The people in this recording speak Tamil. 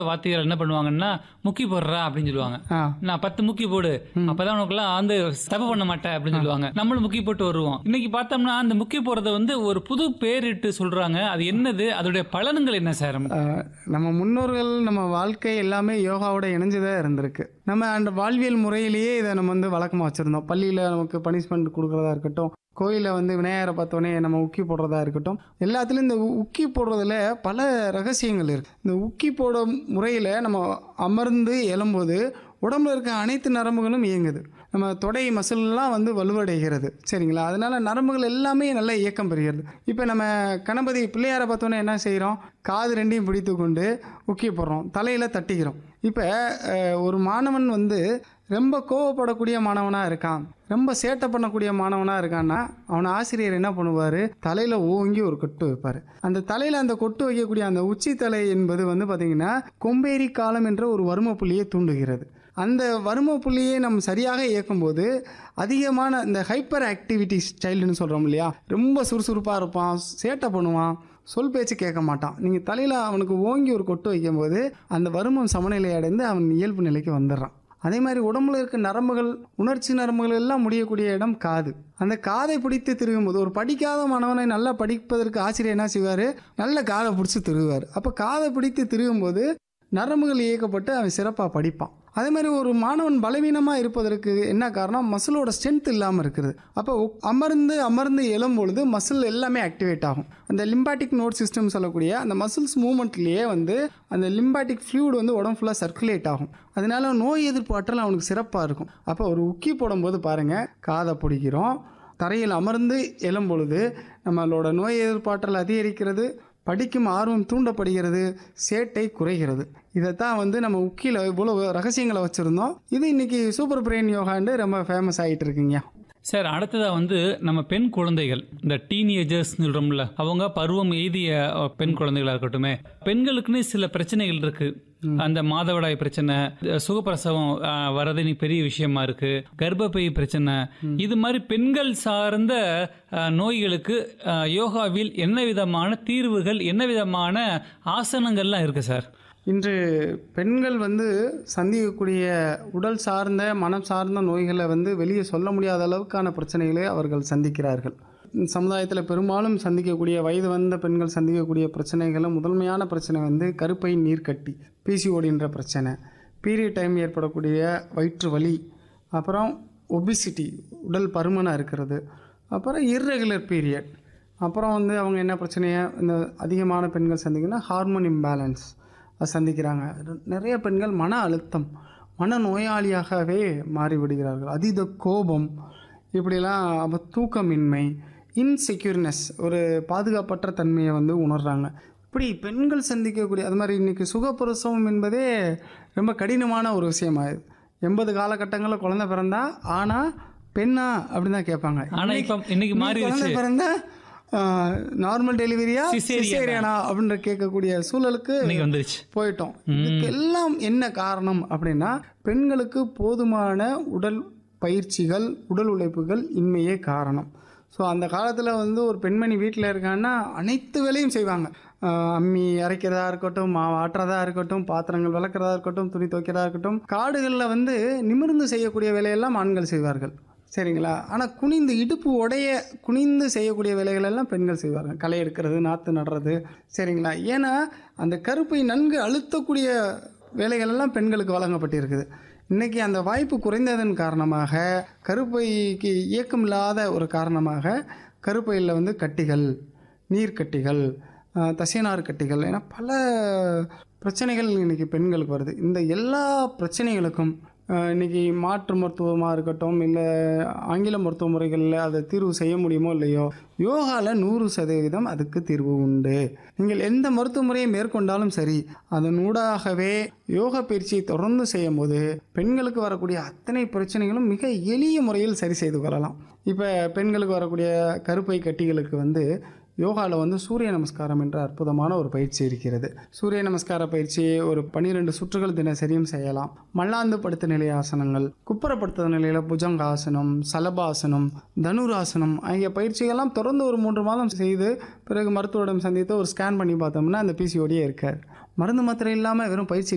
வாத்தியார் என்ன பண்ணுவாங்கன்னா முக்கி போடுறா அப்படின்னு சொல்லுவாங்க ஆ நான் பத்து முக்கி போடு அப்பதான் உனக்குலாம் வந்து தப்பு பண்ண மாட்டேன் அப்படின்னு சொல்லுவாங்க நம்மளும் முக்கி போட்டு வருவோம் இன்னைக்கு பார்த்தோம்னா அந்த முக்கி போடுறத வந்து ஒரு புது பேரிட்டு சொல்றாங்க அது என்னது அதோடைய பலன்கள் என்ன சார் ஆஹ் நம்ம முன்னோர்கள் நம்ம வாழ்க்கை எல்லாமே யோகாவோட இணைஞ்சதா இருந்திருக்கு நம்ம அந்த வாழ்வியல் முறையிலேயே இதை நம்ம வந்து வழக்கமாக வச்சுருந்தோம் பள்ளியில் நமக்கு பனிஷ்மெண்ட் கொடுக்குறதா இருக்கட்டும் கோயிலில் வந்து விநாயகரை பார்த்தோன்னே நம்ம உக்கி போடுறதா இருக்கட்டும் எல்லாத்துலேயும் இந்த உ- உக்கி போடுறதுல பல ரகசியங்கள் இருக்குது இந்த உக்கி போட முறையில் நம்ம அமர்ந்து எழும்போது உடம்புல இருக்க அனைத்து நரம்புகளும் இயங்குது நம்ம தொடை மசில்லாம் வந்து வலுவடைகிறது சரிங்களா அதனால நரம்புகள் எல்லாமே நல்ல இயக்கம் பெறுகிறது இப்போ நம்ம கணபதி பிள்ளையாரை பார்த்தோன்னே என்ன செய்கிறோம் காது ரெண்டையும் பிடித்து கொண்டு உக்கி போடுறோம் தலையில் தட்டிக்கிறோம் இப்போ ஒரு மாணவன் வந்து ரொம்ப கோவப்படக்கூடிய மாணவனாக இருக்கான் ரொம்ப சேட்டை பண்ணக்கூடிய மாணவனாக இருக்கான்னா அவனை ஆசிரியர் என்ன பண்ணுவார் தலையில் ஓங்கி ஒரு கொட்டு வைப்பார் அந்த தலையில் அந்த கொட்டு வைக்கக்கூடிய அந்த உச்சி தலை என்பது வந்து பார்த்திங்கன்னா கொம்பேரி காலம் என்ற ஒரு வறும புள்ளியை தூண்டுகிறது அந்த வறும புள்ளியை நம்ம சரியாக இயக்கும்போது அதிகமான இந்த ஹைப்பர் ஆக்டிவிட்டி சைல்டுன்னு சொல்கிறோம் இல்லையா ரொம்ப சுறுசுறுப்பாக இருப்பான் சேட்டை பண்ணுவான் சொல் பேச்சு கேட்க மாட்டான் நீங்கள் தலையில் அவனுக்கு ஓங்கி ஒரு கொட்டு வைக்கும்போது அந்த வருமம் சமநிலை அடைந்து அவன் இயல்பு நிலைக்கு வந்துடுறான் அதே மாதிரி உடம்புல இருக்க நரம்புகள் உணர்ச்சி நரம்புகள் எல்லாம் முடியக்கூடிய இடம் காது அந்த காதை பிடித்து திருகும்போது ஒரு படிக்காத மாணவனை நல்லா படிப்பதற்கு ஆசிரியர் என்ன செய்வார் நல்ல காதை பிடிச்சி திருகுவார் அப்போ காதை பிடித்து திருகும்போது நரம்புகள் இயக்கப்பட்டு அவன் சிறப்பாக படிப்பான் அதே மாதிரி ஒரு மாணவன் பலவீனமாக இருப்பதற்கு என்ன காரணம் மசிலோட ஸ்ட்ரென்த் இல்லாமல் இருக்குது அப்போ உக்- அமர்ந்து அமர்ந்து எழும்பொழுது மசில் எல்லாமே ஆக்டிவேட் ஆகும் அந்த லிம்பாட்டிக் நோட் சிஸ்டம் சொல்லக்கூடிய அந்த மசில்ஸ் மூமெண்ட்லேயே வந்து அந்த லிம்பாட்டிக் ஃப்ளூட் வந்து உடம்பு ஃபுல்லாக சர்க்குலேட் ஆகும் அதனால நோய் எதிர்ப்பு ஆற்றல் அவனுக்கு சிறப்பாக இருக்கும் அப்போ ஒரு உக்கி போடும்போது பாருங்கள் காதை பிடிக்கிறோம் தரையில் அமர்ந்து எழும்பொழுது நம்மளோட நோய் எதிர்ப்பாற்றல் அதிகரிக்கிறது படிக்கும் ஆர்வம் தூண்டப்படுகிறது சேட்டை குறைகிறது இதைத்தான் வந்து நம்ம உக்கியில் இவ்வளோ ரகசியங்களை வச்சுருந்தோம் இது இன்னைக்கு சூப்பர் பிரெயின் யோகாண்டு ரொம்ப ஃபேமஸ் ஆகிட்டு இருக்குங்க சார் அடுத்ததா வந்து நம்ம பெண் குழந்தைகள் இந்த டீனேஜர்ஸ் சொல்றோம்ல அவங்க பருவம் எய்திய அஹ், பெண் குழந்தைகளா இருக்கட்டுமே பெண்களுக்குன்னு சில பிரச்சனைகள் இருக்கு அந்த மாதவிடாய் பிரச்சனை அஹ், சுகப்பிரசவம் அஹ், வர்றது இன்னைக்கு பெரிய விஷயமா இருக்கு கர்ப்பப்பை பிரச்சனை இது மாதிரி பெண்கள் சார்ந்த அஹ், நோய்களுக்கு அஹ், யோகாவில் என்ன விதமான தீர்வுகள் என்ன விதமான ஆசனங்கள்லாம் இருக்கு சார் இன்று பெண்கள் வந்து சந்திக்கக்கூடிய உடல் சார்ந்த மனம் சார்ந்த நோய்களை வந்து வெளியே சொல்ல முடியாத அளவுக்கான பிரச்சனைகளை அவர்கள் சந்திக்கிறார்கள் சமுதாயத்தில் பெரும்பாலும் சந்திக்கக்கூடிய வயது வந்த பெண்கள் சந்திக்கக்கூடிய பிரச்சனைகளில் முதன்மையான பிரச்சனை வந்து கருப்பை நீர்க்கட்டி பிசிஓடின்ற பிரச்சனை பீரியட் டைம் ஏற்படக்கூடிய வயிற்று வலி அப்புறம் ஒபிசிட்டி உடல் பருமனாக இருக்கிறது அப்புறம் இர்ரெகுலர் பீரியட் அப்புறம் வந்து அவங்க என்ன பிரச்சனையை இந்த அதிகமான பெண்கள் சந்திக்கணும்னா ஹார்மோன் இம்பேலன்ஸ் அது சந்திக்கிறாங்க நிறைய பெண்கள் மன அழுத்தம் மன நோயாளியாகவே மாறிவிடுகிறார்கள் அதீத கோபம் இப்படிலாம் அப்ப தூக்கமின்மை இன்செக்யூர்னஸ் ஒரு பாதுகாப்பற்ற தன்மையை வந்து உணர்றாங்க இப்படி பெண்கள் சந்திக்கக்கூடிய அது மாதிரி இன்னைக்கு சுகப்பிரசவம் என்பதே ரொம்ப கடினமான ஒரு விஷயமாகுது எண்பது காலகட்டங்களில் குழந்தை பிறந்தா ஆனா பெண்ணா அப்படின்னு தான் கேட்பாங்க ஆனா இப்ப இன்னைக்கு மாறிடுச்சு குழந்தை பிறந்தா நார்மல் டெலிவரியா Cesarean-ஆ? சிசேரியனா அப்படின்ற கேட்கக்கூடிய சூழலுக்கு இன்னைக்கு வந்துருச்சு போயிட்டோம் இதுக்கு எல்லாம் என்ன காரணம் அப்படின்னா பெண்களுக்கு போதுமான உடல் பயிற்சிகள் உடல் உழைப்புகள் இன்மையே காரணம் ஸோ அந்த காலத்தில் வந்து ஒரு பெண்மணி வீட்டில் இருக்கான்னா அனைத்து வேலையும் செய்வாங்க ஆஹ் அம்மி அரைக்கிறதா இருக்கட்டும் மாவு ஆட்டுறதா இருக்கட்டும் பாத்திரங்கள் விளக்குறதா இருக்கட்டும் துணி துவைக்கிறதா இருக்கட்டும் காடுகளில் வந்து நிமிர்ந்து செய்யக்கூடிய வேலையெல்லாம் ஆண்கள் செய்வார்கள் சரிங்களா ஆனால் குனிந்து இடுப்பு உடைய குனிந்து செய்யக்கூடிய வேலைகள் எல்லாம் பெண்கள் செய்வாங்க களை எடுக்கிறது நாற்று நடுறது சரிங்களா ஏன்னா அந்த கருப்பை நன்கு அழுத்தக்கூடிய வேலைகள் எல்லாம் பெண்களுக்கு வழங்கப்பட்டிருக்குது இன்னைக்கு அந்த வாய்ப்பு குறைந்ததன் காரணமாக கருப்பைக்கு இயக்கம் இல்லாத ஒரு காரணமாக கருப்பையில் வந்து கட்டிகள் நீர்க்கட்டிகள் ஆஹ் தசைநார் கட்டிகள் என பல பிரச்சனைகள் இன்னைக்கு பெண்களுக்கு வருது இந்த எல்லா பிரச்சனைகளுக்கும் ஆஹ் இன்னைக்கு மாற்று மருத்துவமாக இருக்கட்டும் இல்லை ஆங்கில மருத்துவ முறைகளில் அதை தீர்வு செய்ய முடியுமோ இல்லையோ யோகாவில் நூறு சதவீதம் அதுக்கு தீர்வு உண்டு நீங்கள் எந்த மருத்துவ முறையை மேற்கொண்டாலும் சரி அதன் ஊடாகவே யோகா பயிற்சியை தொடர்ந்து செய்யும் போது பெண்களுக்கு வரக்கூடிய அத்தனை பிரச்சனைகளும் மிக எளிய முறையில் சரி செய்து கொள்ளலாம் இப்போ பெண்களுக்கு வரக்கூடிய கருப்பை கட்டிகளுக்கு வந்து யோகாவில் வந்து சூரிய நமஸ்காரம் என்ற அற்புதமான ஒரு பயிற்சி இருக்கிறது சூரிய நமஸ்கார பயிற்சி ஒரு பன்னிரெண்டு சுற்றுகள் தினசரியும் செய்யலாம் மல்லாந்து படுத்த நிலை ஆசனங்கள் குப்புறப்படுத்த நிலையில் புஜங்காசனம் சலபாசனம் தனுராசனம் ஆகிய பயிற்சிகள்லாம் தொடர்ந்து ஒரு மூன்று மாதம் செய்து பிறகு மருத்துவரிடம் சந்தித்து ஒரு ஸ்கேன் பண்ணி பார்த்தோம்னா அந்த பிசிஓடியே இருக்காது மருந்து மாத்திரை இல்லாமல் வெறும் பயிற்சி